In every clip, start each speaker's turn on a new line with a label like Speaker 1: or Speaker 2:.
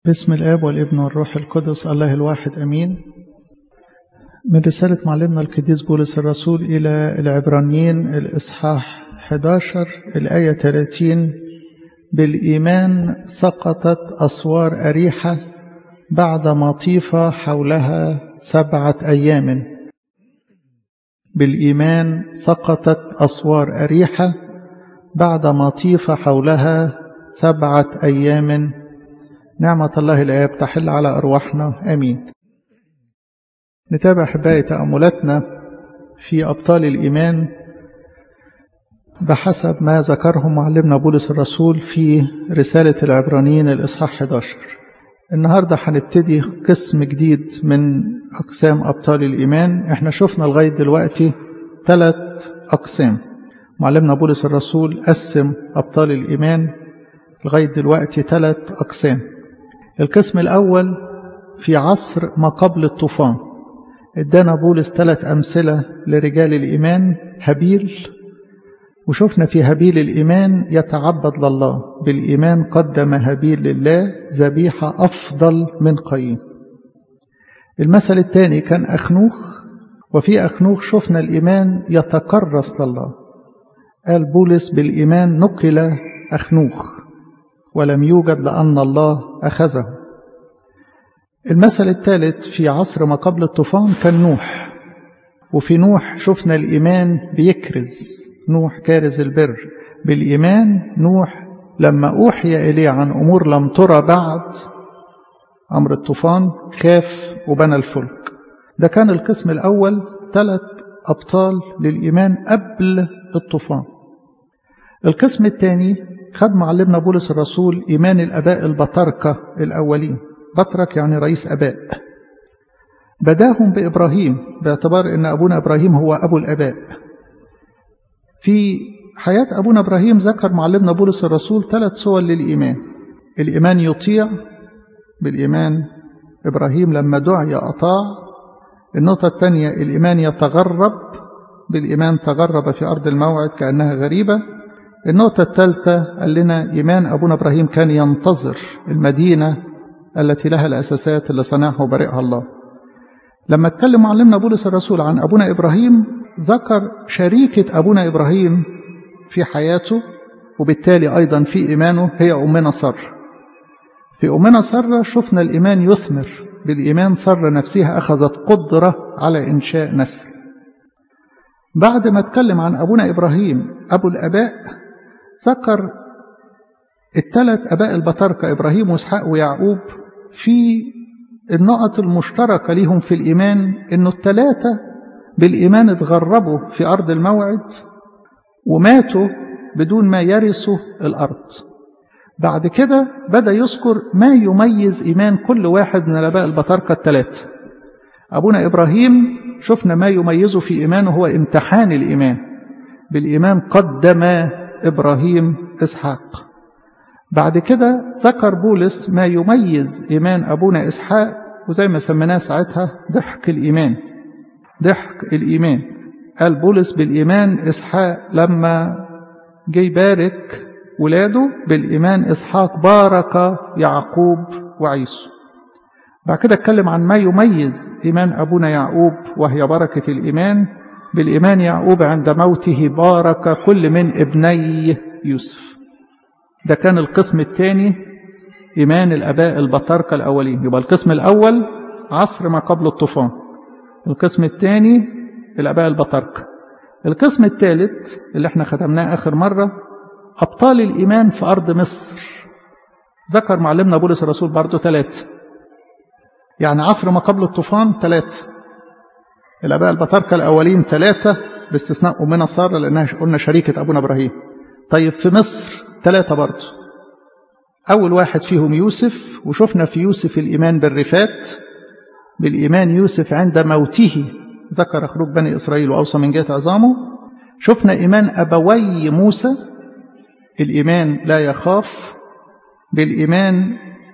Speaker 1: باسم الآب والابن والروح القدس الله الواحد أمين من رسالة معلمنا القديس بولس الرسول إلى العبرانيين الإصحاح 11 الآية 30 بالإيمان سقطت أسوار أريحة بعدما طيف حولها سبعة أيام بالإيمان سقطت أسوار أريحة بعدما طيف حولها سبعة أيام نعمة الله الآب تحل على أرواحنا آمين نتابع أحبائي تأملاتنا في أبطال الإيمان بحسب ما ذكره معلمنا بولس الرسول في رسالة العبرانيين الإصحاح 11 النهاردة هنبتدي قسم جديد من أقسام أبطال الإيمان احنا شفنا لغاية دلوقتي ثلاث أقسام معلمنا بولس الرسول قسم أبطال الإيمان لغاية دلوقتي ثلاث أقسام القسم الأول في عصر ما قبل الطوفان ادانا بولس ثلاث أمثلة لرجال الإيمان هابيل وشفنا في هابيل الإيمان يتعبد لله بالإيمان قدم هابيل لله ذبيحة أفضل من قايين المثل الثاني كان أخنوخ وفي أخنوخ شفنا الإيمان يتكرس لله قال بولس بالإيمان نقل أخنوخ ولم يوجد لأن الله أخذه المثل الثالث في عصر ما قبل الطوفان كان نوح وفي نوح شفنا الإيمان بيكرز نوح كارز البر بالإيمان نوح لما أوحي إليه عن أمور لم ترى بعد أمر الطوفان خاف وبنى الفلك ده كان القسم الأول ثلاث أبطال للإيمان قبل الطوفان القسم الثاني خد معلمنا بولس الرسول إيمان الأباء البطاركة الأولين بطرك يعني رئيس أباء بداهم بإبراهيم باعتبار أن أبونا إبراهيم هو أبو الأباء في حياة أبونا إبراهيم ذكر معلمنا بولس الرسول ثلاث صور للإيمان الإيمان يطيع بالإيمان إبراهيم لما دعي أطاع النقطة الثانية الإيمان يتغرب بالإيمان تغرب في أرض الموعد كأنها غريبة النقطة الثالثة قال لنا إيمان أبونا إبراهيم كان ينتظر المدينة التي لها الأساسات اللي صنعها وبرئها الله لما اتكلم معلمنا بولس الرسول عن أبونا إبراهيم ذكر شريكة أبونا إبراهيم في حياته وبالتالي أيضا في إيمانه هي أمنا سر في أمنا سر شفنا الإيمان يثمر بالإيمان سر نفسها أخذت قدرة على إنشاء نسل بعد ما اتكلم عن أبونا إبراهيم أبو الأباء ذكر الثلاث أباء البطاركة إبراهيم وإسحاق ويعقوب في النقط المشتركة لهم في الإيمان إنه الثلاثة بالإيمان اتغربوا في أرض الموعد وماتوا بدون ما يرثوا الأرض بعد كده بدأ يذكر ما يميز إيمان كل واحد من الآباء البطاركة الثلاثة أبونا إبراهيم شفنا ما يميزه في إيمانه هو امتحان الإيمان بالإيمان قدم إبراهيم إسحاق بعد كده ذكر بولس ما يميز إيمان أبونا إسحاق وزي ما سميناه ساعتها ضحك الإيمان ضحك الإيمان قال بولس بالإيمان إسحاق لما جه يبارك ولاده بالإيمان إسحاق بارك يعقوب وعيسو بعد كده اتكلم عن ما يميز إيمان أبونا يعقوب وهي بركة الإيمان بالإيمان يعقوب عند موته بارك كل من ابني يوسف ده كان القسم الثاني إيمان الأباء البطاركة الأولين يبقى القسم الأول عصر ما قبل الطوفان القسم الثاني الأباء البطاركة القسم الثالث اللي احنا ختمناه آخر مرة أبطال الإيمان في أرض مصر ذكر معلمنا بولس الرسول برضه ثلاثة يعني عصر ما قبل الطوفان ثلاثة الآباء البطاركة الأولين ثلاثة باستثناء أمنا سارة لأنها قلنا شريكة أبونا إبراهيم طيب في مصر ثلاثة برضه أول واحد فيهم يوسف وشفنا في يوسف الإيمان بالرفات بالإيمان يوسف عند موته ذكر خروج بني إسرائيل وأوصى من جهة عظامه شفنا إيمان أبوي موسى الإيمان لا يخاف بالإيمان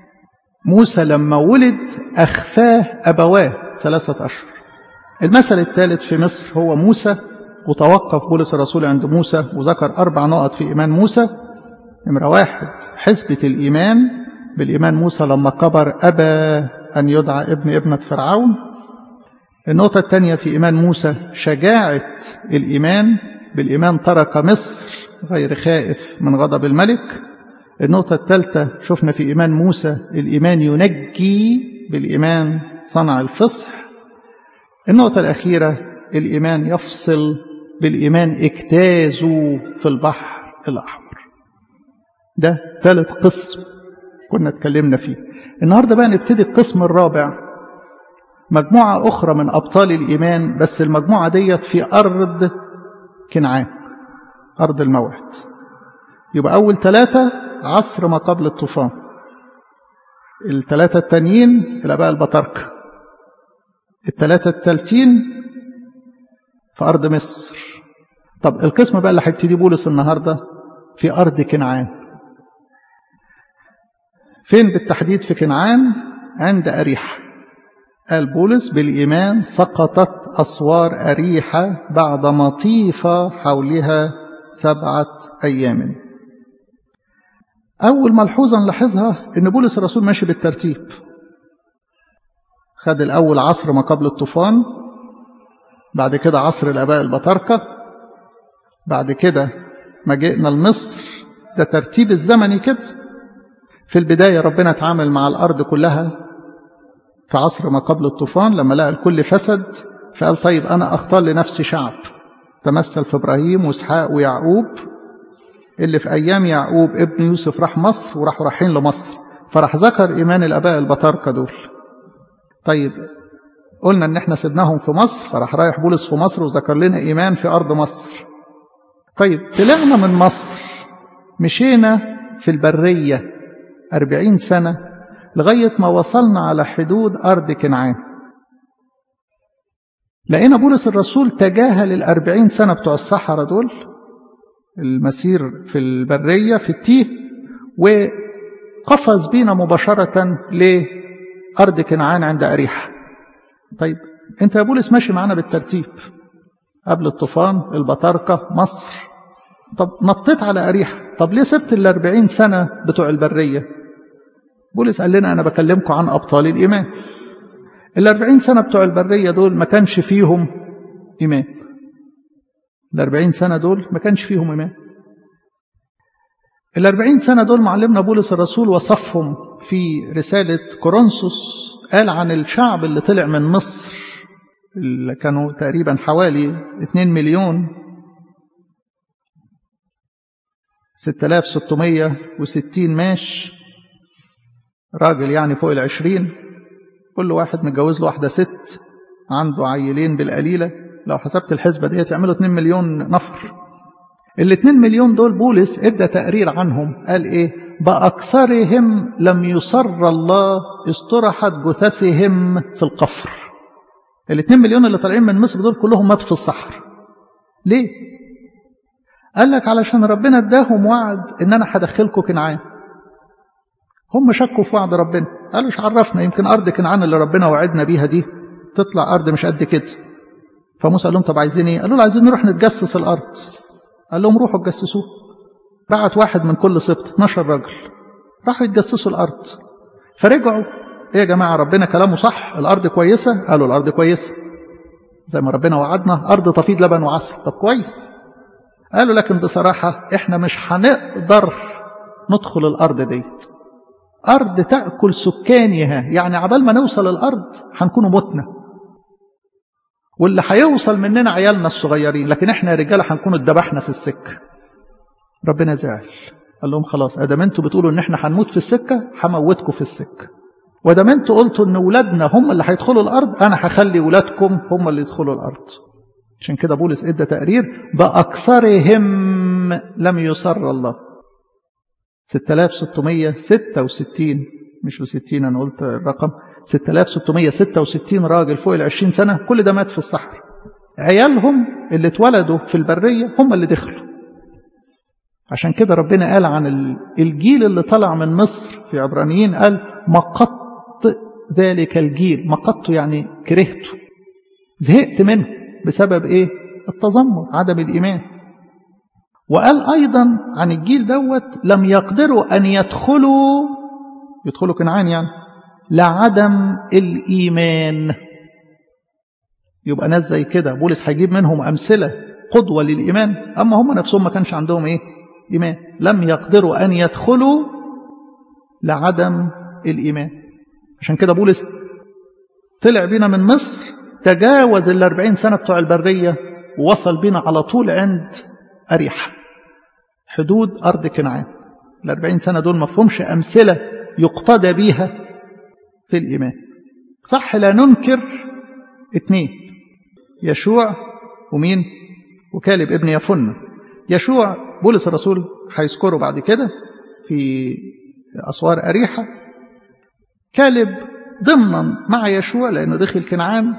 Speaker 1: موسى لما ولد أخفاه أبواه ثلاثة أشهر المثل الثالث في مصر هو موسى وتوقف بولس الرسول عند موسى وذكر أربع نقط في إيمان موسى نمرة واحد حسبة الإيمان بالإيمان موسى لما كبر أبى أن يدعى ابن ابنة فرعون النقطة الثانية في إيمان موسى شجاعة الإيمان بالإيمان ترك مصر غير خائف من غضب الملك النقطة الثالثة شفنا في إيمان موسى الإيمان ينجي بالإيمان صنع الفصح النقطة الأخيرة الإيمان يفصل بالإيمان اجتازوا في البحر الأحمر ده ثالث قسم كنا اتكلمنا فيه النهاردة بقى نبتدي القسم الرابع مجموعة أخرى من أبطال الإيمان بس المجموعة ديت في أرض كنعان أرض الموعد يبقى أول ثلاثة عصر ما قبل الطوفان الثلاثة التانيين الآباء البطاركة الثلاثة التالتين في أرض مصر طب القسم بقى اللي هيبتدي بولس النهاردة في أرض كنعان فين بالتحديد في كنعان عند أريحة قال بولس بالإيمان سقطت أسوار أريحة بعد ما طيف حولها سبعة أيام أول ملحوظة نلاحظها إن بولس الرسول ماشي بالترتيب خد الأول عصر ما قبل الطوفان بعد كده عصر الآباء البطاركة بعد كده ما جئنا لمصر ده ترتيب الزمني كده في البداية ربنا اتعامل مع الأرض كلها في عصر ما قبل الطوفان لما لقى الكل فسد فقال طيب أنا أختار لنفسي شعب تمثل في إبراهيم وإسحاق ويعقوب اللي في أيام يعقوب ابن يوسف راح مصر وراحوا رايحين لمصر فراح ذكر إيمان الآباء البطاركة دول طيب قلنا إن إحنا سيبناهم في مصر فراح رايح بولس في مصر وذكر لنا إيمان في أرض مصر طيب طلعنا من مصر مشينا في البرية أربعين سنة لغاية ما وصلنا على حدود أرض كنعان لقينا بولس الرسول تجاهل الأربعين سنة بتوع الصحراء دول المسير في البرية في التيه وقفز بينا مباشرة لأرض كنعان عند أريحة طيب أنت يا بولس ماشي معانا بالترتيب قبل الطوفان البطاركة مصر طب نطيت على أريحة طب ليه سبت الأربعين سنة بتوع البرية بولس قال لنا أنا بكلمكم عن أبطال الإيمان الأربعين سنة بتوع البرية دول ما كانش فيهم إيمان الأربعين سنة دول ما كانش فيهم إيمان الأربعين سنة دول معلمنا بولس الرسول وصفهم في رسالة كورنثوس قال عن الشعب اللي طلع من مصر اللي كانوا تقريبا حوالي 2 مليون 6660 ماش راجل يعني فوق العشرين كل واحد متجوز له واحدة ست عنده عيلين بالقليلة لو حسبت الحسبة دي يعملوا 2 مليون نفر ال 2 مليون دول بولس ادى تقرير عنهم قال ايه بأكثرهم لم يصر الله استرحت جثثهم في القفر ال 2 مليون اللي طالعين من مصر دول كلهم ماتوا في الصحراء ليه قال لك علشان ربنا اداهم وعد ان انا هدخلكم كنعان هم شكوا في وعد ربنا قالوا مش عرفنا يمكن ارض كنعان اللي ربنا وعدنا بيها دي تطلع ارض مش قد كده فموسى قال لهم طب عايزين ايه قالوا له عايزين نروح نتجسس الارض قال لهم روحوا تجسسوه بعت واحد من كل سبط 12 راجل راحوا يتجسسوا الارض فرجعوا ايه يا جماعه ربنا كلامه صح الارض كويسه قالوا الارض كويسه زي ما ربنا وعدنا ارض تفيض لبن وعسل طب كويس قالوا لكن بصراحه احنا مش هنقدر ندخل الارض ديت ارض تاكل سكانها يعني عبال ما نوصل الارض هنكونوا متنا واللي هيوصل مننا عيالنا الصغيرين لكن احنا يا رجاله هنكون اتذبحنا في السكه ربنا زعل قال لهم خلاص ادام انتوا بتقولوا ان احنا هنموت في السكه هموتكم في السكه وادام انتوا قلتوا ان ولادنا هم اللي هيدخلوا الارض انا هخلي ولادكم هم اللي يدخلوا الارض عشان كده بولس ادى تقرير باكثرهم لم يسر الله 6666 مش ب 60 انا قلت الرقم 6666 راجل فوق ال 20 سنه كل ده مات في الصحراء عيالهم اللي اتولدوا في البريه هم اللي دخلوا عشان كده ربنا قال عن الجيل اللي طلع من مصر في عبرانيين قال مقط ذلك الجيل مقطه يعني كرهته زهقت منه بسبب ايه التذمر عدم الايمان وقال ايضا عن الجيل دوت لم يقدروا ان يدخلوا يدخلوا كنعان يعني لعدم الإيمان يبقى ناس زي كده بولس هيجيب منهم أمثلة قدوة للإيمان أما هم نفسهم ما كانش عندهم إيه إيمان لم يقدروا أن يدخلوا لعدم الإيمان عشان كده بولس طلع بينا من مصر تجاوز الأربعين سنة بتوع البرية ووصل بينا على طول عند أريحة حدود أرض كنعان الأربعين سنة دول مفهومش أمثلة يقتدى بيها في الإيمان صح لا ننكر اتنين يشوع ومين وكالب ابن يفن يشوع بولس الرسول هيذكره بعد كده في أسوار أريحة كالب ضمنا مع يشوع لأنه دخل كنعان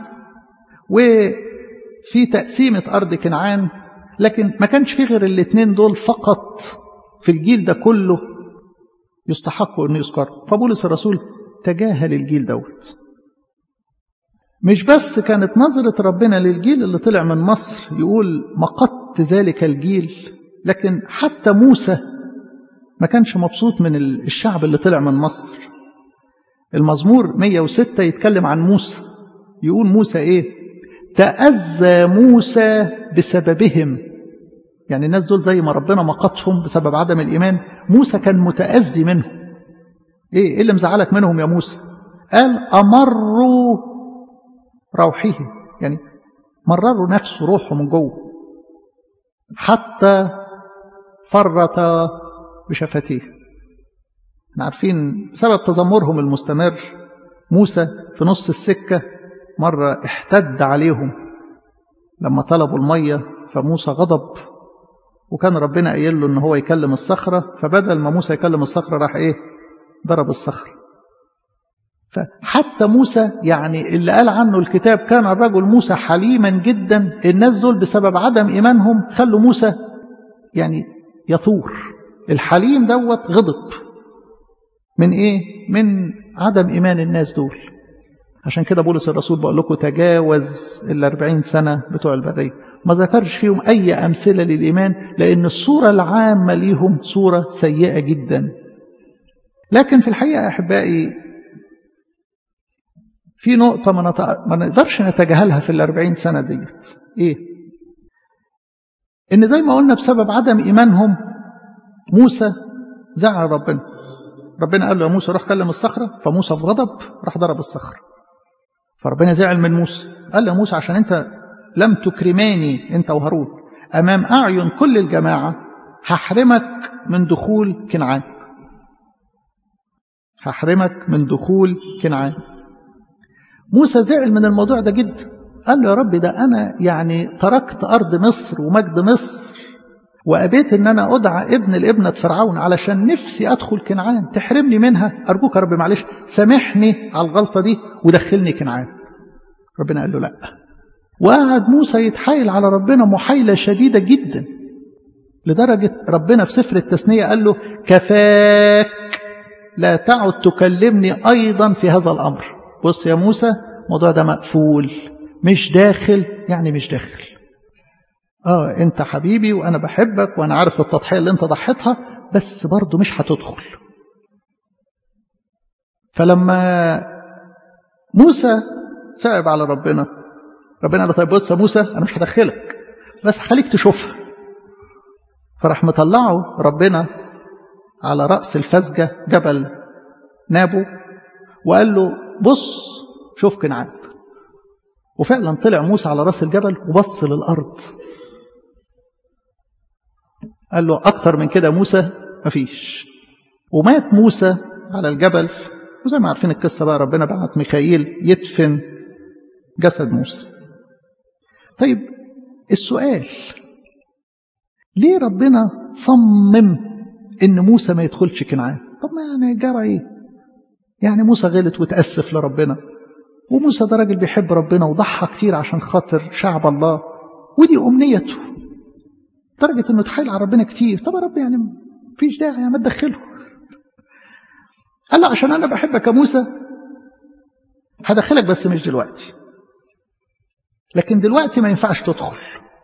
Speaker 1: وفي تقسيمة أرض كنعان لكن ما كانش في غير الاثنين دول فقط في الجيل ده كله يستحقوا أن يذكر فبولس الرسول تجاهل الجيل دوت مش بس كانت نظرة ربنا للجيل اللي طلع من مصر يقول مقت ذلك الجيل لكن حتى موسى ما كانش مبسوط من الشعب اللي طلع من مصر المزمور 106 يتكلم عن موسى يقول موسى ايه تأذى موسى بسببهم يعني الناس دول زي ما ربنا مقتهم بسبب عدم الإيمان موسى كان متأذي منهم ايه ايه اللي مزعلك منهم يا موسى قال أمروا روحه يعني مرروا نفسه روحه من جوه حتى فرط بشفتيه احنا عارفين بسبب تذمرهم المستمر موسى في نص السكة مرة احتد عليهم لما طلبوا المية فموسى غضب وكان ربنا قايل له ان هو يكلم الصخرة فبدل ما موسى يكلم الصخرة راح ايه ضرب الصخرة فحتى موسى يعني اللي قال عنه الكتاب كان الرجل موسى حليما جدا الناس دول بسبب عدم إيمانهم خلوا موسى يعني يثور الحليم دوت غضب من ايه من عدم ايمان الناس دول عشان كده بولس الرسول بقول لكم تجاوز الأربعين سنة بتوع البرية ما ذكرش فيهم أي أمثلة للإيمان لأن الصورة العامة ليهم صورة سيئة جدا لكن في الحقيقة أحبائي في نقطة ما, نت... ما نقدرش نتجاهلها في الأربعين سنة ديت إيه إن زي ما قلنا بسبب عدم إيمانهم موسى زعل ربنا ربنا قال له يا موسى روح كلم الصخرة فموسى في غضب راح ضرب الصخرة فربنا زعل من موسى قال له يا موسى عشان انت لم تكرماني انت وهارون امام اعين كل الجماعة هحرمك من دخول كنعان هحرمك من دخول كنعان موسى زعل من الموضوع ده جدا قال له يا رب ده انا يعني تركت ارض مصر ومجد مصر وأبيت أن أنا أدعى ابن لابنة فرعون علشان نفسي أدخل كنعان تحرمني منها أرجوك يا رب معلش سامحني على الغلطة دي ودخلني كنعان ربنا قال له لا وقعد موسى يتحايل على ربنا محايلة شديدة جدا لدرجة ربنا في سفر التثنية قال له كفاك لا تعد تكلمني أيضا في هذا الأمر بص يا موسى الموضوع ده مقفول مش داخل يعني مش داخل اه انت حبيبي وانا بحبك وانا عارف التضحيه اللي انت ضحيتها بس برضه مش هتدخل فلما موسى صعب على ربنا ربنا قال له طيب بص يا موسى انا مش هدخلك بس هخليك تشوفها فراح مطلعه ربنا على راس الفزجه جبل نابو وقال له بص شوف كنعان وفعلا طلع موسى على راس الجبل وبص للارض قال له أكتر من كده موسى مفيش ومات موسى على الجبل وزي ما عارفين القصة بقى ربنا بعت ميخائيل يدفن جسد موسى طيب السؤال ليه ربنا صمم ان موسى ما يدخلش كنعان طب ما يعني جرى ايه يعني موسى غلط وتأسف لربنا وموسى ده راجل بيحب ربنا وضحى كتير عشان خاطر شعب الله ودي أمنيته لدرجة انه تحايل على ربنا كتير طب يا رب يعني مفيش داعي ما تدخله قال له عشان انا بحبك يا موسى هدخلك بس مش دلوقتي لكن دلوقتي ما ينفعش تدخل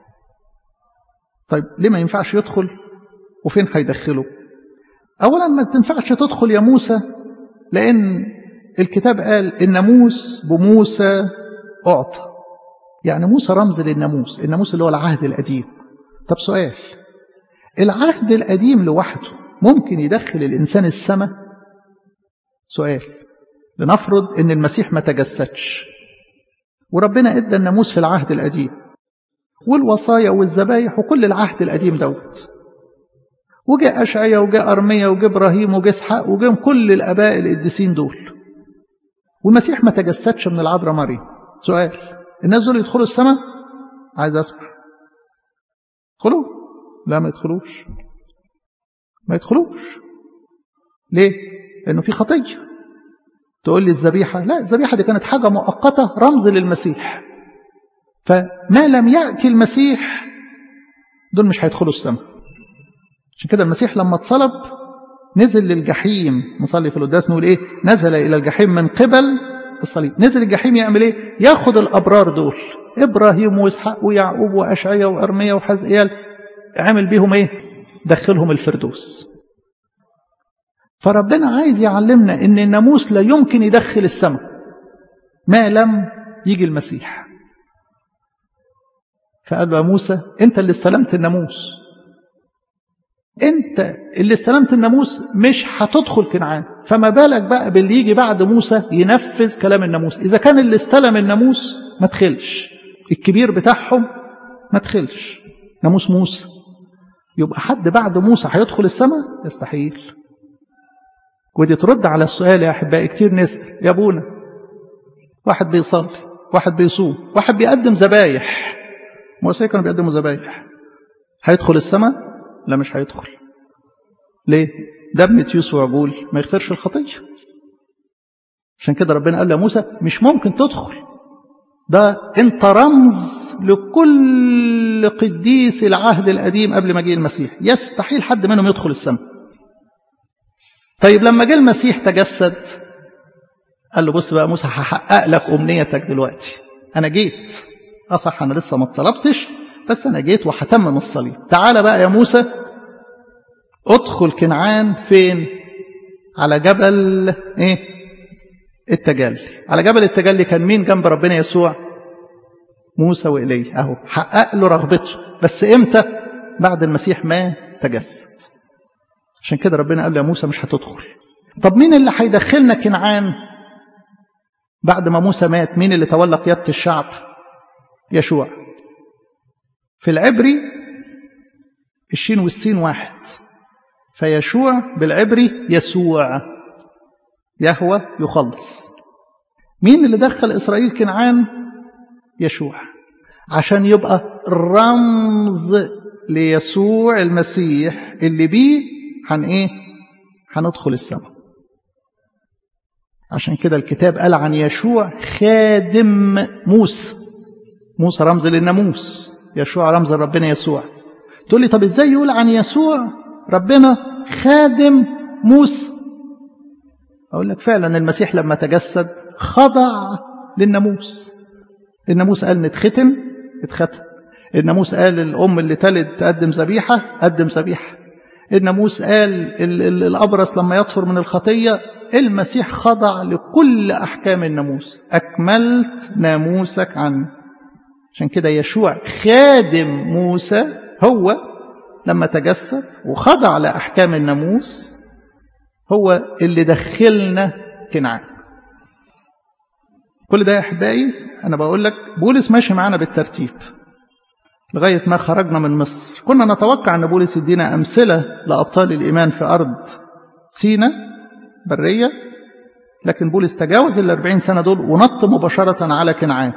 Speaker 1: طيب ليه ما ينفعش يدخل وفين هيدخله اولا ما تنفعش تدخل يا موسى لأن الكتاب قال الناموس بموسى أعطى يعني موسى رمز للناموس الناموس اللي هو العهد القديم طب سؤال العهد القديم لوحده ممكن يدخل الإنسان السماء سؤال لنفرض ان المسيح ما تجسدش وربنا ادى الناموس في العهد القديم والوصايا والذبايح وكل العهد القديم دوت وجاء أشعيا وجاء أرميا وجاء إبراهيم وجاء إسحاق وجاء كل الآباء القديسين دول والمسيح ما تجسدش من العذراء مريم سؤال الناس دول يدخلوا السماء عايز أسمع يدخلوا لا ما يدخلوش ما يدخلوش ليه لأنه في خطية تقول لي الذبيحة لا الذبيحة دي كانت حاجة مؤقتة رمز للمسيح فما لم يأتي المسيح دول مش هيدخلوا السماء عشان كده المسيح لما اتصلب نزل للجحيم نصلي في القداس نقول ايه نزل الى الجحيم من قبل الصليب نزل الجحيم يعمل ايه ياخد الابرار دول ابراهيم واسحاق ويعقوب واشعيا وارميا وحزقيال عمل بيهم ايه دخلهم الفردوس فربنا عايز يعلمنا ان الناموس لا يمكن يدخل السماء ما لم يجي المسيح فقال له يا موسى انت اللي استلمت الناموس انت اللي استلمت الناموس مش هتدخل كنعان فما بالك بقى باللي يجي بعد موسى ينفذ كلام الناموس اذا كان اللي استلم الناموس ما تخلش الكبير بتاعهم ما تخلش ناموس موسى يبقى حد بعد موسى هيدخل السماء يستحيل ودي ترد على السؤال يا احبائي كتير نسال يا ابونا واحد بيصلي واحد بيصوم واحد بيقدم ذبايح موسى كانوا بيقدموا ذبايح هيدخل السماء لا مش هيدخل ليه دم تيوس وعجول ما يغفرش الخطيه عشان كده ربنا قال لموسى مش ممكن تدخل ده انت رمز لكل قديس العهد القديم قبل ما جه المسيح يستحيل حد منهم يدخل السماء طيب لما جه المسيح تجسد قال له بص بقى موسى هحقق لك امنيتك دلوقتي انا جيت اصح انا لسه ما اتصلبتش بس انا جيت وهتمم الصليب تعالى بقى يا موسى ادخل كنعان فين على جبل ايه التجلي على جبل التجلي كان مين جنب ربنا يسوع موسى وإليه اهو حقق له رغبته بس امتى بعد المسيح ما تجسد عشان كده ربنا قال له يا موسى مش هتدخل طب مين اللي هيدخلنا كنعان بعد ما موسى مات مين اللي تولى قيادة الشعب يشوع في العبري الشين والسين واحد فيشوع بالعبري يسوع يهوى يخلص مين اللي دخل إسرائيل كنعان يشوع عشان يبقى رمز ليسوع المسيح اللي بيه هن ايه هندخل السماء عشان كده الكتاب قال عن يشوع خادم موسى موسى رمز للناموس يشوع رمز لربنا يسوع تقول لي طب ازاي يقول عن يسوع ربنا خادم موسى اقول لك فعلا المسيح لما تجسد خضع للناموس الناموس قال نتختن اتختن الناموس قال الام اللي تلد تقدم ذبيحه قدم ذبيحه الناموس قال ال ال الابرص لما يطهر من الخطيه المسيح خضع لكل احكام الناموس اكملت ناموسك عني عشان كده يشوع خادم موسى هو لما تجسد وخضع لأحكام الناموس هو اللي دخلنا كنعان كل ده يا أحبائي أنا بقول لك بولس ماشي معانا بالترتيب لغاية ما خرجنا من مصر كنا نتوقع أن بولس يدينا أمثلة لأبطال الإيمان في أرض سينا برية لكن بولس تجاوز الأربعين سنة دول ونط مباشرة على كنعان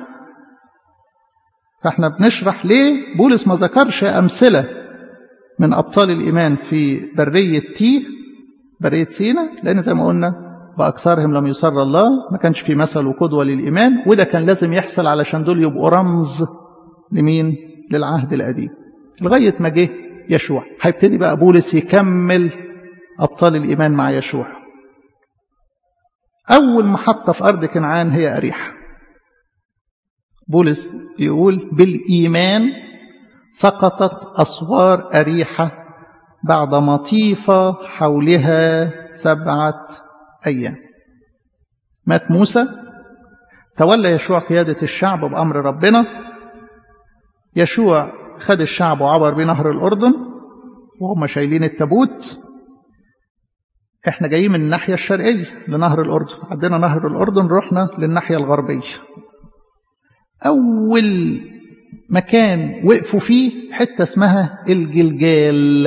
Speaker 1: فاحنا بنشرح ليه بولس ما ذكرش أمثلة من أبطال الإيمان في برية تيه برية سينا لأن زي ما قلنا بأكثرهم لم يسر الله ما كانش في مثل وقدوة للإيمان وده كان لازم يحصل علشان دول يبقوا رمز لمين للعهد القديم لغاية ما جه يشوع هيبتدي بقى بولس يكمل أبطال الإيمان مع يشوع أول محطة في أرض كنعان هي أريحة بولس يقول بالإيمان سقطت أسوار أريحة بعد ما طيف حولها سبعة أيام مات موسى تولى يشوع قيادة الشعب بأمر ربنا يشوع خد الشعب وعبر بنهر الأردن وهم شايلين التابوت احنا جايين من الناحية الشرقية لنهر الأردن عدينا نهر الأردن رحنا للناحية الغربية أول مكان وقفوا فيه حتة اسمها الجلجال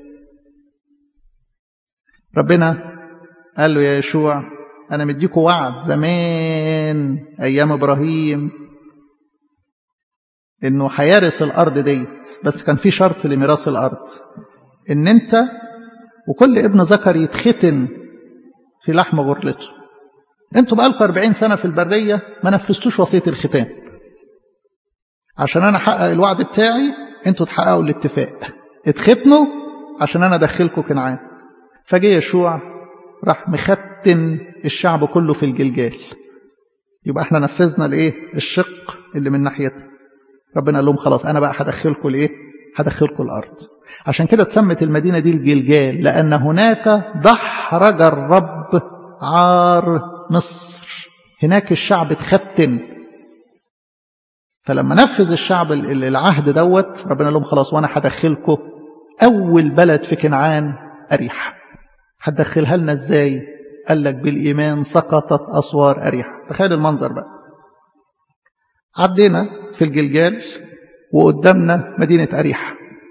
Speaker 1: ربنا قال له يا يشوع أنا مديكوا وعد زمان أيام إبراهيم إنه هيرث الأرض ديت بس كان في شرط لميراث الأرض إن أنت وكل ابن ذكر يتختن في لحم غرلته انتوا بقالكم 40 سنة في البرية ما نفذتوش وصية الختان عشان انا احقق الوعد بتاعي انتوا تحققوا الاتفاق اتختنوا عشان انا ادخلكم كنعان فجه يشوع راح مختن الشعب كله في الجلجال يبقى احنا نفذنا الايه الشق اللي من ناحيتنا ربنا قال لهم خلاص انا بقى هدخلكم الايه هدخلكم الارض عشان كده اتسمت المدينه دي الجلجال لان هناك دحرج الرب عار مصر هناك الشعب اتختن فلما نفذ الشعب العهد دوت ربنا لهم خلاص وانا هدخلكم اول بلد في كنعان اريح هتدخلها لنا ازاي قال لك بالايمان سقطت اسوار اريح تخيل المنظر بقى عدينا في الجلجال وقدامنا مدينه اريحه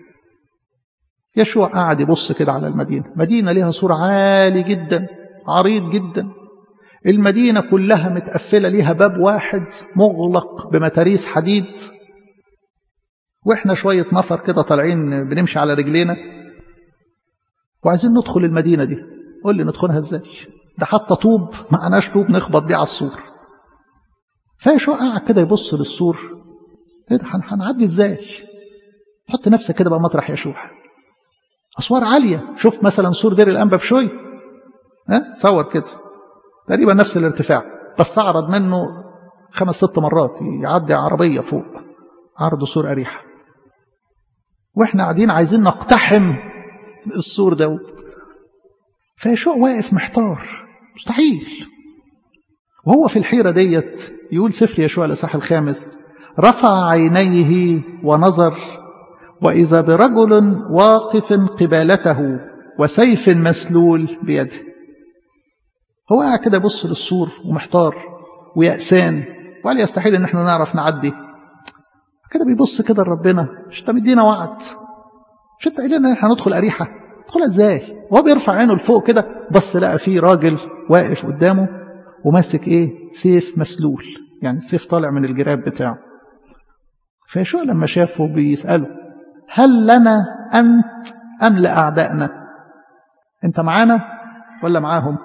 Speaker 1: يشوع قاعد يبص كده على المدينه مدينه ليها سور عالي جدا عريض جدا المدينة كلها متقفلة ليها باب واحد مغلق بمتاريس حديد واحنا شوية نفر كده طالعين بنمشي على رجلينا وعايزين ندخل المدينة دي قول لي ندخلها ازاي ده حتى طوب معناش طوب نخبط بيه على السور فايش قاعد كده يبص للسور ايه ده هنعدي ازاي حط نفسك كده بقى مطرح يشوع اسوار عاليه شوف مثلا سور دير الانبا بشوي ها تصور كده تقريبا نفس الارتفاع بس أعرض منه خمس ست مرات يعدي عربية فوق عرض سور أريحة وإحنا قاعدين عايزين نقتحم السور دوت فيشوع واقف محتار مستحيل وهو في الحيرة ديت يقول سفر يشوع الإصحاح الخامس رفع عينيه ونظر وإذا برجل واقف قبالته وسيف مسلول بيده هو قاعد كده يبص للسور ومحتار ويأسان وقال يستحيل ان احنا نعرف نعدي كده بيبص كده لربنا مش انت مدينا وعد مش انت قايل لنا ان احنا هندخل اريحه ندخلها ازاي وهو بيرفع عينه لفوق كده بص لقى فيه راجل واقف قدامه وماسك ايه سيف مسلول يعني السيف طالع من الجراب بتاعه فيشوع لما شافه بيسأله هل لنا أنت أم لأعدائنا أنت معانا ولا معاهم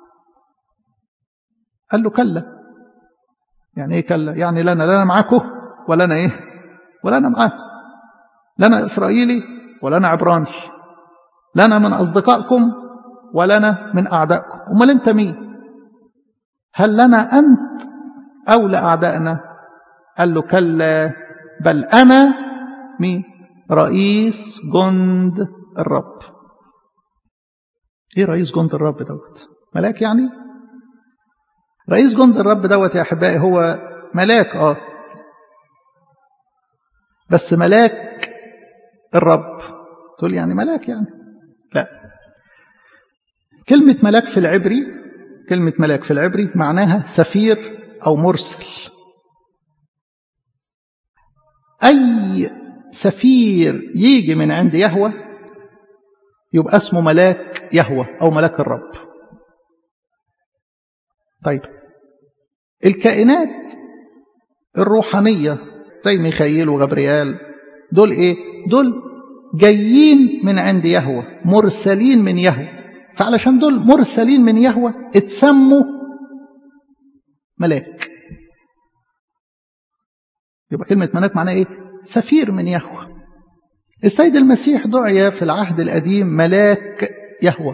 Speaker 1: قال له كلا يعني ايه كلا يعني لنا لنا معاكم ولا انا ايه ولا انا معاه لنا اسرائيلي ولا انا عبراني لنا من اصدقائكم ولا انا من اعدائكم امال انت مين هل لنا انت او لاعدائنا قال له كلا بل انا مين رئيس جند الرب ايه رئيس جند الرب دوت ملاك يعني رئيس جند الرب دوت يا احبائي هو ملاك اه بس ملاك الرب تقول يعني ملاك يعني لا كلمة ملاك في العبري كلمة ملاك في العبري معناها سفير أو مرسل أي سفير يجي من عند يهوى يبقى اسمه ملاك يهوى أو ملاك الرب طيب الكائنات الروحانية زي ميخائيل وغبريال دول ايه دول جايين من عند يهوى مرسلين من يهوى فعلشان دول مرسلين من يهوى اتسموا ملاك يبقى كلمة ملاك معناها ايه سفير من يهوى السيد المسيح دعي في العهد القديم ملاك يهوى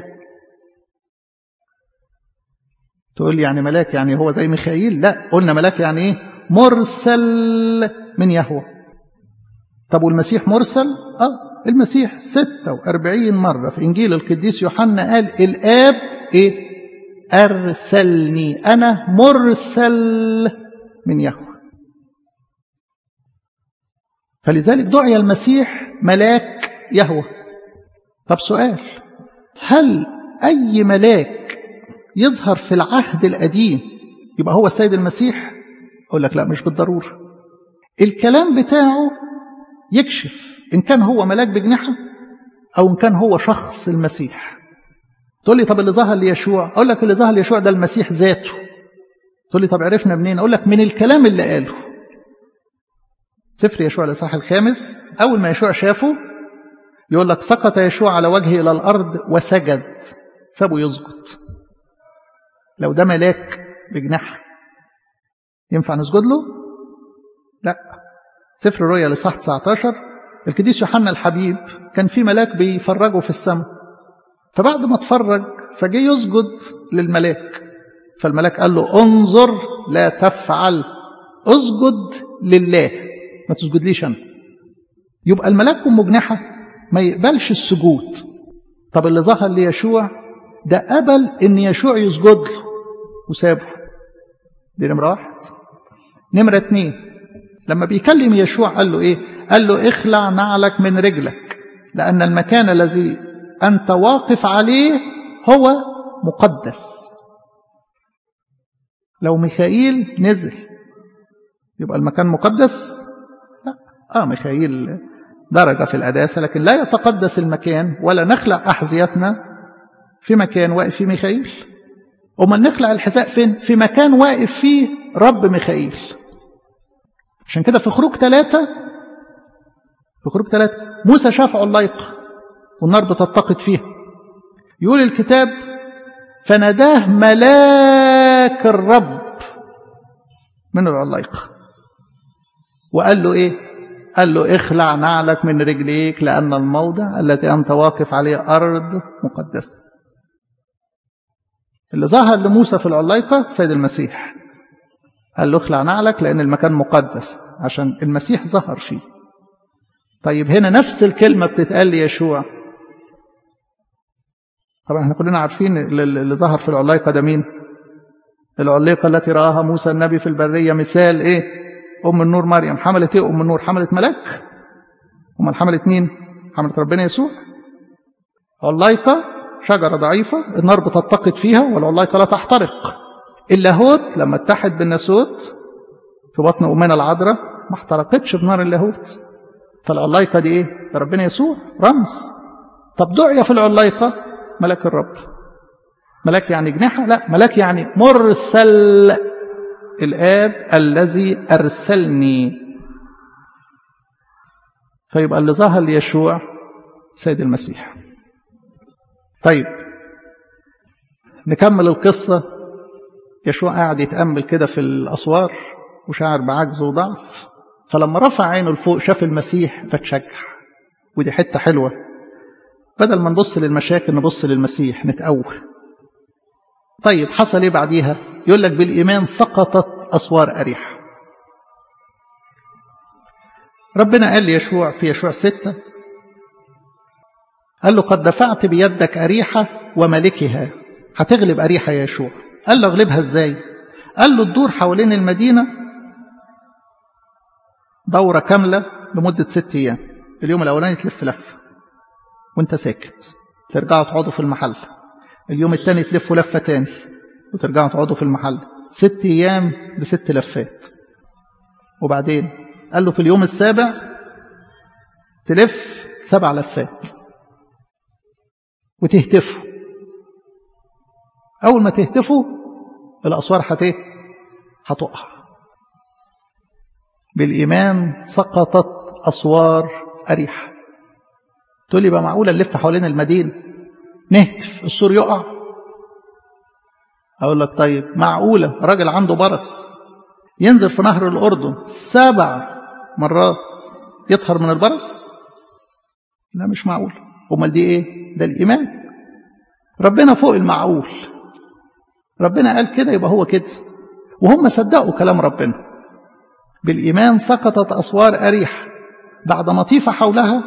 Speaker 1: تقول لي يعني ملاك يعني هو زي ميخائيل لا قلنا ملاك يعني ايه مرسل من يهوى طب والمسيح مرسل اه المسيح 46 مرة في إنجيل القديس يوحنا قال الآب إيه أرسلني أنا مرسل من يهوه فلذلك دعي المسيح ملاك يهوه طب سؤال هل أي ملاك يظهر في العهد القديم يبقى هو السيد المسيح أقول لك لا مش بالضرورة الكلام بتاعه يكشف إن كان هو ملاك بجناحه أو إن كان هو شخص المسيح تقول لي طب اللي ظهر ليشوع أقول لك اللي ظهر ليشوع ده المسيح ذاته تقول لي طب عرفنا منين أقول لك من الكلام اللي قاله سفر يشوع الإصحاح الخامس أول ما يشوع شافه يقول لك سقط يشوع على وجهه إلى الأرض وسجد سابه يسجد لو ده ملاك بجناح ينفع نسجد له؟ لا سفر الرؤيا لصح 19 القديس يوحنا الحبيب كان في ملاك بيفرجه في السماء فبعد ما اتفرج فجه يسجد للملاك فالملاك قال له انظر لا تفعل اسجد لله ما تسجدليش انا يبقى الملاك مجنحه ما يقبلش السجود طب اللي ظهر ليشوع ده قبل ان يشوع يسجد له وسابه دي نمره واحد نمره اتنين لما بيكلم يشوع قال له ايه قال له اخلع نعلك من رجلك لان المكان الذي انت واقف عليه هو مقدس لو ميخائيل نزل يبقى المكان مقدس لا اه ميخائيل درجه في القداسه لكن لا يتقدس المكان ولا نخلع احذيتنا في مكان واقف فيه ميخائيل امال نخلع الحذاء فين في مكان واقف فيه رب ميخائيل عشان كده في خروج ثلاثة في خروج ثلاثة موسى شاف علايق والنار بتتقد فيها يقول الكتاب فناداه ملاك الرب من العلايق وقال له ايه قال له اخلع نعلك من رجليك لأن الموضع الذي أنت واقف عليه أرض مقدسة اللي ظهر لموسى في العلايقة سيد المسيح قال له اخلع نعلك لأن المكان مقدس عشان المسيح ظهر فيه طيب هنا نفس الكلمة بتتقال ليشوع طبعا احنا كلنا عارفين اللي ظهر في العلايقة ده مين العلايقة التي رآها موسى النبي في البرية مثال ايه أم النور مريم حملت ايه أم النور حملت ملاك أمال حملت مين حملت ربنا يسوع علايقة شجرة ضعيفة النار بتتقد فيها والعلايقة لا تحترق اللاهوت لما اتحد بالناسوت في بطن أمنا العذراء ما احترقتش بنار اللاهوت فالعلايقة دي ايه ده ربنا يسوع رمز طب دعية في العلايقة ملاك الرب ملاك يعني جناحة لا ملاك يعني مرسل الآب الذي أرسلني فيبقى اللي ظهر ليشوع سيد المسيح طيب نكمل القصة يشوع قاعد يتأمل كده في الأسوار وشعر بعجز وضعف فلما رفع عينه لفوق شاف المسيح فتشجع ودي حتة حلوة بدل ما نبص للمشاكل نبص للمسيح نتأوه طيب حصل ايه بعديها يقول لك بالإيمان سقطت أسوار أريحة ربنا قال ليشوع في يشوع ستة قال له قد دفعت بيدك أريحة وملكها هتغلب أريحة يا يشوع قال له اغلبها ازاي قال له تدور حوالين المدينة دورة كاملة لمدة ست أيام اليوم الأولاني تلف لفة وانت ساكت ترجعوا تقعدوا في المحل اليوم الثاني تلفوا لفة تاني وترجعوا تقعدوا في المحل ست أيام بست لفات وبعدين قال له في اليوم السابع تلف سبع لفات وتهتفوا أول ما تهتفوا الأسوار هت هتقع بالإيمان سقطت أسوار أريحة تقول لي بقى معقولة نلف حوالين المدينة نهتف السور يقع أقول لك طيب معقولة راجل عنده برص ينزل في نهر الأردن سبع مرات يطهر من البرص لا مش معقول امال دي ايه ده الإيمان ربنا فوق المعقول ربنا قال كده يبقى هو كده وهم صدقوا كلام ربنا بالإيمان سقطت أسوار أريح بعد ما طيف حولها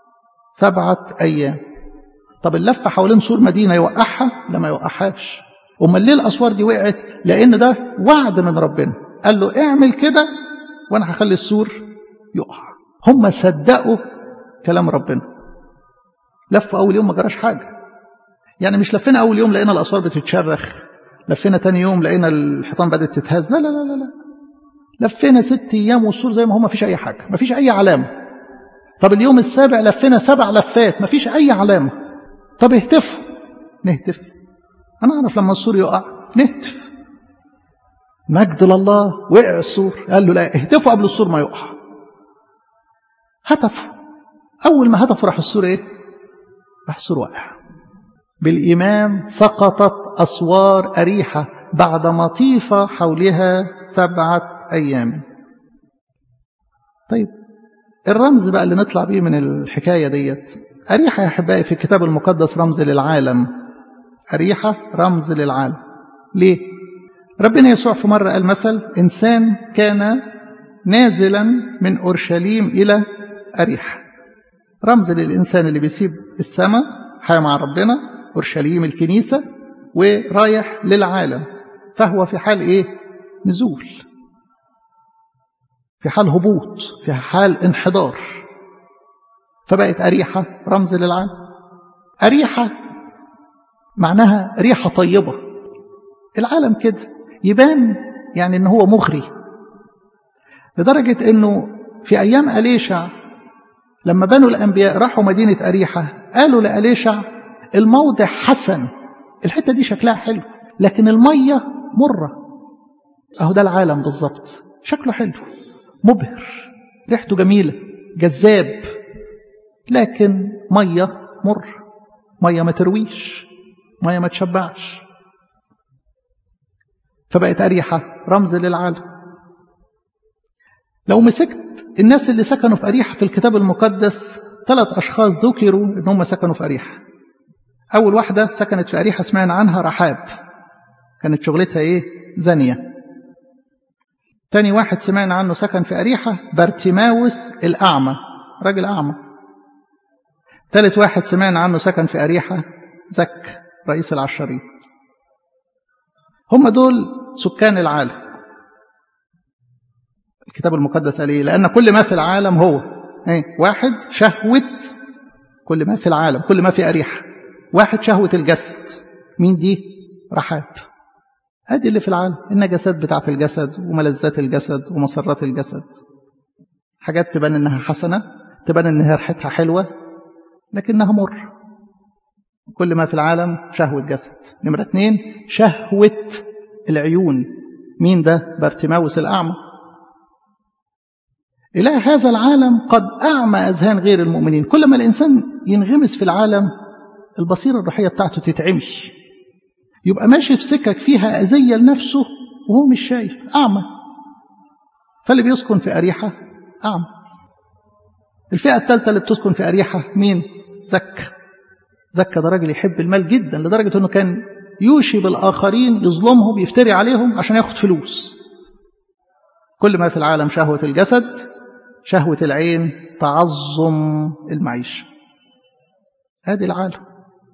Speaker 1: سبعة أيام طب اللفة حوالين سور مدينة يوقعها لا ما يوقعهاش امال ليه الاسوار دي وقعت لان ده وعد من ربنا قال له اعمل كده وانا هخلي السور يقع هم صدقوا كلام ربنا لفوا اول يوم ما جراش حاجه يعني مش لفينا اول يوم لقينا الاسوار بتتشرخ لفينا تاني يوم لقينا الحيطان بدات تتهز لا لا لا لا, لا. لفينا ست ايام والسور زي ما هو ما فيش اي حاجه ما فيش اي علامه طب اليوم السابع لفينا سبع لفات ما فيش اي علامه طب اهتفوا نهتف انا اعرف لما السور يقع نهتف مجد لله وقع السور قال له لا اهتفوا قبل السور ما يقع هتفوا اول ما هتفوا راح السور ايه راح السور واقع بالايمان سقطت اسوار اريحه بعد ما طيف حولها سبعه ايام طيب الرمز بقى اللي نطلع بيه من الحكايه ديت اريحه يا احبائي في الكتاب المقدس رمز للعالم اريحه رمز للعالم ليه ربنا يسوع في مره قال مثل انسان كان نازلا من اورشليم الى اريحه رمز للانسان اللي بيسيب السماء حياه مع ربنا اورشليم الكنيسه ورايح للعالم فهو في حال ايه نزول في حال هبوط في حال انحدار فبقت أريحة رمز للعالم أريحة معناها ريحة طيبة العالم كده يبان يعني ان هو مغري لدرجة انه في ايام أليشع لما بنوا الانبياء راحوا مدينة أريحة قالوا لأليشع الموضع حسن الحتة دي شكلها حلو لكن المية مرة اهو ده العالم بالظبط شكله حلو مبهر ريحته جميلة جذاب لكن مية مر مية ما ترويش مية ما تشبعش فبقت أريحة رمز للعالم لو مسكت الناس اللي سكنوا في أريحة في الكتاب المقدس ثلاث أشخاص ذكروا إن هم سكنوا في أريحة أول واحدة سكنت في أريحة سمعنا عنها رحاب كانت شغلتها إيه زانية تاني واحد سمعنا عنه سكن في أريحة بارتيماوس الأعمى راجل أعمى ثالث واحد سمعنا عنه سكن في أريحة زك رئيس العشرين هم دول سكان العالم الكتاب المقدس قال ايه لأن كل ما في العالم هو ايه واحد شهوة كل ما في العالم كل ما في أريحة واحد شهوة الجسد مين دي رحاب ادي اللي في العالم النجاسات بتاعت الجسد وملذات الجسد ومسرات الجسد حاجات تبان انها حسنه تبان انها ريحتها حلوه لكنها مر كل ما في العالم شهوة جسد نمرة اثنين شهوة العيون مين ده بارتماوس الأعمى إله هذا العالم قد أعمى أذهان غير المؤمنين كل ما الإنسان ينغمس في العالم البصيرة الروحية بتاعته تتعمي يبقى ماشي في سكك فيها أذية لنفسه وهو مش شايف أعمى فاللي بيسكن في أريحة أعمى الفئة الثالثة اللي بتسكن في أريحة مين؟ زكا زكا ده راجل يحب المال جدا لدرجة أنه كان يوشي بالآخرين يظلمهم يفتري عليهم عشان ياخد فلوس كل ما في العالم شهوة الجسد شهوة العين تعظم المعيشة هذه العالم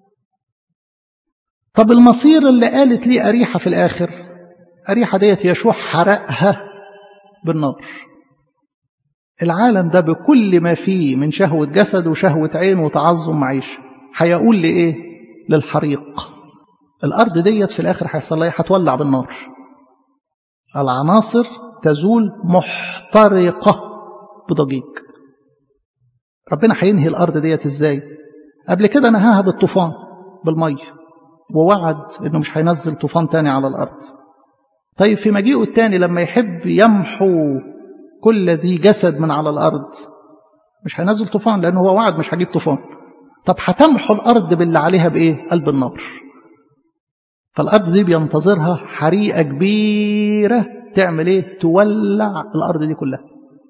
Speaker 1: طب المصير اللي قالت لي أريحة في الآخر أريحة ديت يشوع حرقها بالنار العالم ده بكل ما فيه من شهوة جسد وشهوة عين وتعظم معيشة هيقول لإيه للحريق الأرض ديت في الآخر هيحصل لها هتولع بالنار العناصر تزول محترقة بضجيج ربنا هينهي الأرض ديت إزاي قبل كده نهاها بالطوفان بالمية ووعد إنه مش هينزل طوفان تاني على الأرض طيب في مجيئه التاني لما يحب يمحو كل ذي جسد من على الأرض مش هينزل طوفان لأنه هو وعد مش هجيب طوفان طب هتمحو الأرض باللي عليها بإيه قلب النار فالأرض دي بينتظرها حريقة كبيرة تعمل إيه تولع الأرض دي كلها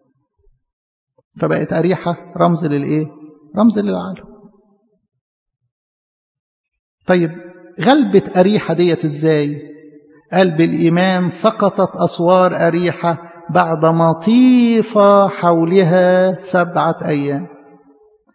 Speaker 1: فبقت أريحة رمز للإيه رمز للعالم طيب غلبة أريحة ديت إزاي قال بالإيمان سقطت أسوار أريحة بعدما طيف حولها سبعة أيام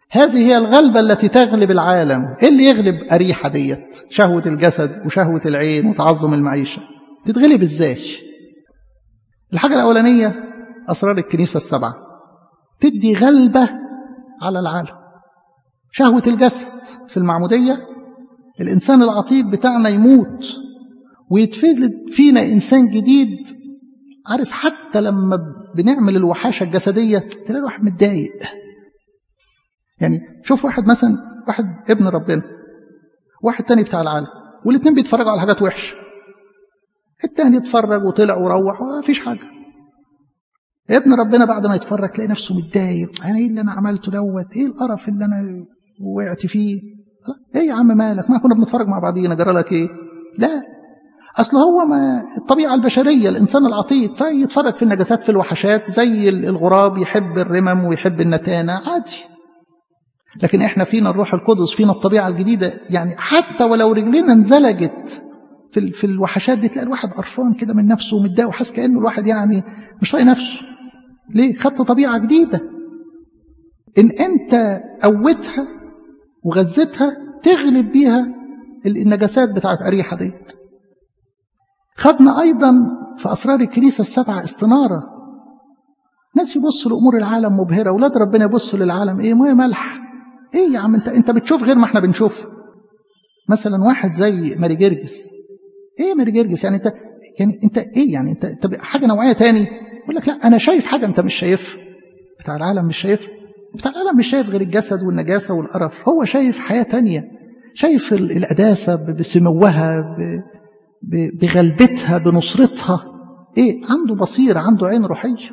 Speaker 1: هذه هي الغلبة التي تغلب العالم ايه اللي يغلب أريحة ديت شهوة الجسد وشهوة العين وتعظم المعيشة تتغلب ازاي الحاجة الأولانية أسرار الكنيسة السبعة تدي غلبة على العالم شهوة الجسد في المعمودية الإنسان العتيق بتاعنا يموت ويتفلد فينا إنسان جديد عارف حتى لما بنعمل الوحاشة الجسدية تلاقي الواحد متضايق يعني شوف واحد مثلا واحد ابن ربنا واحد تاني بتاع العالم والاثنين بيتفرجوا على حاجات وحشة التاني اتفرج وطلع وروح ومفيش حاجة ابن ربنا بعد ما يتفرج تلاقي نفسه متضايق يعني ايه اللي انا عملته دوت ايه القرف اللي انا وقعت فيه ايه يا عم مالك ما كنا بنتفرج مع بعضينا جرى لك ايه لا اصل هو ما الطبيعه البشريه الانسان العتيق فيتفرج في النجاسات في الوحشات زي الغراب يحب الرمم ويحب النتانه عادي لكن احنا فينا الروح القدس فينا الطبيعه الجديده يعني حتى ولو رجلنا انزلجت في في الوحشات دي تلاقي الواحد قرفان كده من نفسه ومتضايق وحاسس كانه الواحد يعني مش طايق نفسه ليه خدت طبيعه جديده ان انت قوتها وغذيتها تغلب بيها النجاسات بتاعت أريحة ديت خدنا أيضا في أسرار الكنيسة السبعة استنارة ناس يبصوا لأمور العالم مبهرة ولاد ربنا يبصوا للعالم إيه ما ملح إيه يا عم أنت أنت بتشوف غير ما إحنا بنشوف مثلا واحد زي ماري جرجس إيه ماري جرجس يعني أنت يعني أنت إيه يعني أنت أنت حاجة نوعية تاني يقول لك لا أنا شايف حاجة أنت مش شايفها بتاع العالم مش شايفها بتاع العالم مش شايف غير الجسد والنجاسة والقرف هو شايف حياة تانية شايف القداسة بسموها بغلبتها بنصرتها ايه عنده بصيرة عنده عين روحية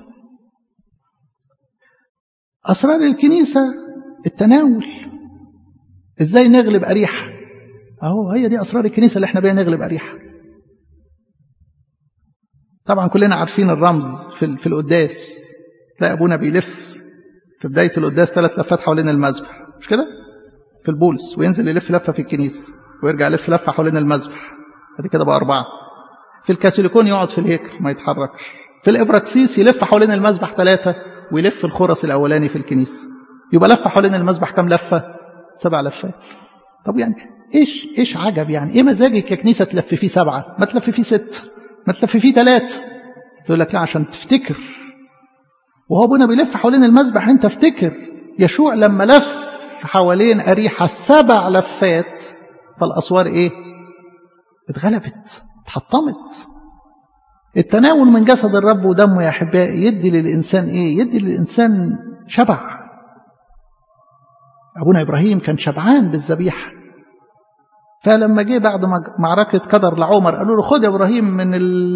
Speaker 1: أسرار الكنيسة التناول ازاي نغلب أريحة اهو هي دي أسرار الكنيسة اللي احنا بيها نغلب أريحة طبعا كلنا عارفين الرمز في, في القداس تلاقي أبونا بيلف في بداية القداس ثلاث لفات حوالين المذبح مش كده؟ في البولس وينزل يلف لفة في الكنيسة ويرجع يلف لفة حوالين المذبح ادي كده بقى أربعة في الكاثوليكون يقعد في الهيكل ما يتحركش في الإبراكسيس يلف حوالين المذبح ثلاثة ويلف الخرس الأولاني في الكنيسة يبقى لفة حوالين المذبح كام لفة؟ سبع لفات طب يعني ايش ايش عجب يعني ايه مزاجك يا كنيسة تلف فيه سبعة ما تلف فيه ست ما تلف فيه ثلاثة تقول لك لا عشان تفتكر وهو ابونا بيلف حوالين المذبح انت افتكر يشوع لما لف حوالين أريحة سبع لفات فالأسوار إيه؟ اتغلبت اتحطمت التناول من جسد الرب ودمه يا أحبائي يدي للإنسان إيه؟ يدي للإنسان شبع أبونا إبراهيم كان شبعان بالذبيحة فلما جه بعد معركة قدر لعمر قالوا له خد يا إبراهيم من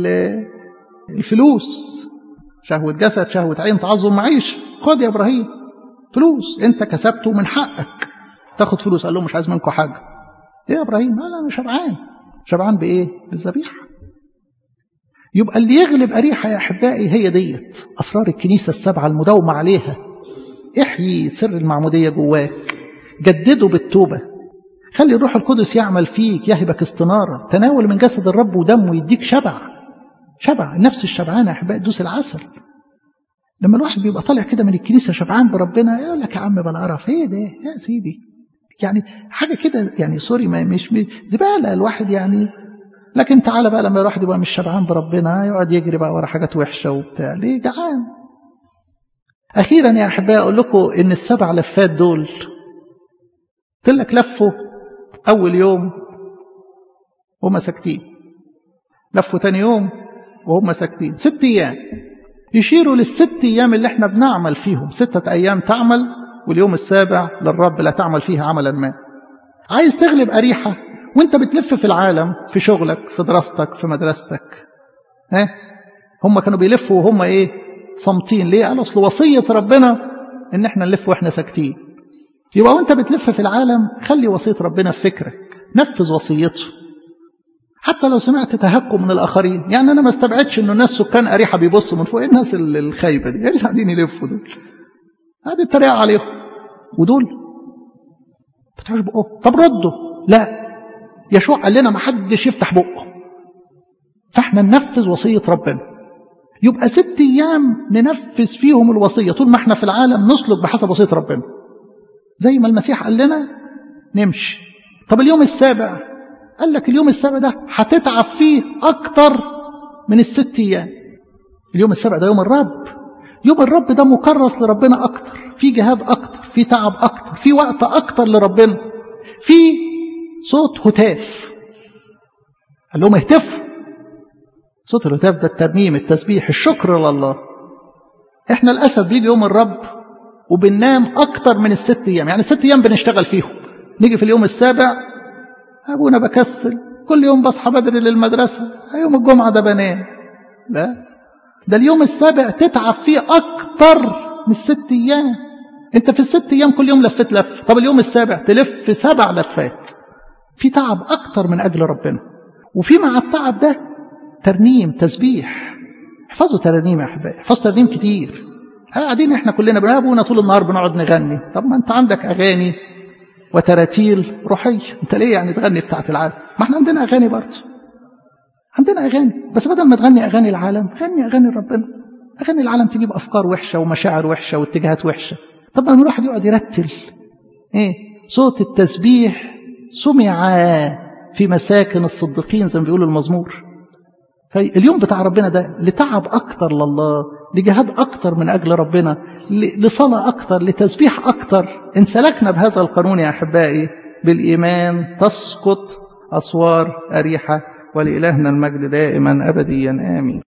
Speaker 1: الفلوس شهوة جسد شهوة عين تعظم معيش خد يا إبراهيم فلوس انت كسبته من حقك تاخد فلوس قال له مش عايز منكم حاجه ايه يا ابراهيم لا انا شبعان شبعان بايه بالذبيحه يبقى اللي يغلب أريحة يا أحبائي هي ديت أسرار الكنيسة السبعة المداومة عليها احيي سر المعمودية جواك جدده بالتوبة خلي الروح القدس يعمل فيك يهبك استنارة تناول من جسد الرب ودمه يديك شبع شبع النفس الشبعانة يا أحبائي دوس العسل لما الواحد بيبقى طالع كده من الكنيسه شبعان بربنا يقول لك يا عم بلا قرف ايه ده يا سيدي يعني حاجه كده يعني سوري ما مش زباله الواحد يعني لكن تعالى بقى لما الواحد يبقى مش شبعان بربنا يقعد يجري بقى ورا حاجات وحشه وبتاع ليه جعان اخيرا يا احبائي اقول لكم ان السبع لفات دول قلت لك لفوا اول يوم وهم ساكتين لفوا تاني يوم وهم ساكتين ست ايام يشيروا للست أيام اللي احنا بنعمل فيهم ستة أيام تعمل واليوم السابع للرب لا تعمل فيها عملا ما عايز تغلب أريحة وانت بتلف في العالم في شغلك في دراستك في مدرستك ها هم كانوا بيلفوا وهم ايه صامتين ليه قالوا اصل وصية ربنا ان احنا نلف واحنا ساكتين يبقى وانت بتلف في العالم خلي وصية ربنا في فكرك نفذ وصيته حتى لو سمعت تهكم من الاخرين يعني انا ما استبعدش انه الناس سكان اريحه بيبصوا من فوق ايه الناس الخايبه دي ايه قاعدين يلفوا دول هذه التريقه عليهم ودول ما فتحوش بقهم طب ردوا لا يشوع قال لنا ما حدش يفتح بقه فاحنا ننفذ وصيه ربنا يبقى ست ايام ننفذ فيهم الوصيه طول ما احنا في العالم نسلك بحسب وصيه ربنا زي ما المسيح قال لنا نمشي طب اليوم السابع قال لك اليوم السابع ده هتتعب فيه أكتر من الست أيام اليوم السابع ده يوم الرب يوم الرب ده مكرس لربنا أكتر في جهاد أكتر في تعب أكتر في وقت أكتر لربنا في صوت هتاف قال لهم اهتفوا صوت الهتاف ده الترنيم التسبيح الشكر لله احنا للأسف بيجي يوم الرب وبننام أكتر من الست أيام يعني ست أيام بنشتغل فيهم نيجي في اليوم السابع أبونا بكسل كل يوم بصحى بدري للمدرسة يوم الجمعة ده بنام لا ده اليوم السابع تتعب فيه أكتر من الست أيام أنت في الست أيام كل يوم لفت لف طب اليوم السابع تلف سبع لفات في تعب أكتر من أجل ربنا وفي مع التعب ده ترنيم تسبيح احفظوا ترانيم يا أحبائي احفظوا ترنيم كتير قاعدين احنا كلنا بنقول ابونا طول النهار بنقعد نغني طب ما انت عندك اغاني وتراتيل روحيه انت ليه يعني تغني بتاعت العالم ما احنا عندنا اغاني برضه عندنا اغاني بس بدل ما تغني اغاني العالم غني اغاني ربنا اغاني العالم تجيب افكار وحشه ومشاعر وحشه واتجاهات وحشه طب لما الواحد يقعد يرتل ايه صوت التسبيح سمع في مساكن الصديقين زي ما بيقول المزمور فاليوم بتاع ربنا ده لتعب اكتر لله لجهاد اكتر من اجل ربنا لصلاه اكتر لتسبيح اكتر ان سلكنا بهذا القانون يا احبائي بالايمان تسقط اسوار اريحه ولالهنا المجد دائما ابديا امين